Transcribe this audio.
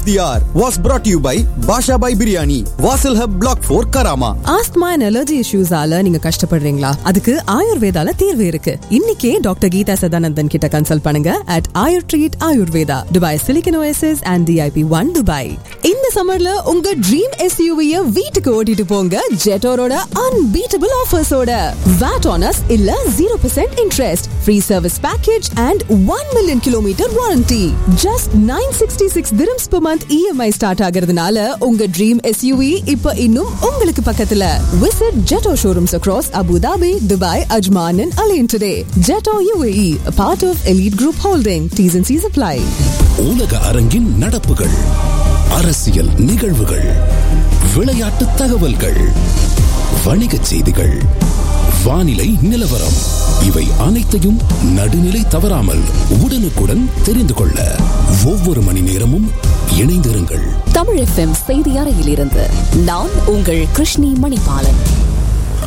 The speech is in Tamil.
the hour was brought to you by Basha Bhai Biryani, Vasil Hub Block 4 Karama. Asthma and allergy இஷ்யூஸால நீங்க கஷ்டப்படுறீங்களா அதுக்கு ஆயுர்வேதால தீர்வு இருக்கு இன்னைக்கே டாக்டர் கீதா சதானந்தன் கிட்ட கன்சல்ட் பண்ணுங்க at Ayur Treat Ayurveda Dubai silicon oasis and DIP one Dubai இந்த சம்மர்ல உங்க ட்ரீம் எஸ்யூவிய வீட்டுக்கு ஓட்டிட்டு போங்க ஜெட்டோரோட அன்பீட்டபிள் ஆஃபர்ஸோட வாட் ஆனஸ் இல்ல zero percent interest free service package and one million kilometre warranty just nine sixty six dirhams per month EMI start ஆகிறதுனால உங்க ட்ரீம் எஸ்யூவி இப்ப இன்னும் உங்களுக்கு பக்கத்துல visit Jetour showrooms across Abu Dhabi Dubai Ajman and Al Ain today Jetour UAE part of Elite group holding T's and C's apply உலக அரங்கின் நடப்புகள் அரசியல் நிகழ்வுகள் விளையாட்டு தகவல்கள் வணிகச் செய்திகள் வானிலை நிலவரம் இவை அனைத்தையும் நடுநிலை தவறாமல் உடனுக்குடன் தெரிந்து கொள்ள ஒவ்வொரு மணி நேரமும் இணைந்திருங்கள் தமிழ் எஃப்எம் செய்தி அறையிலிருந்து நான் உங்கள் கிருஷ்ணி மணிபாலன்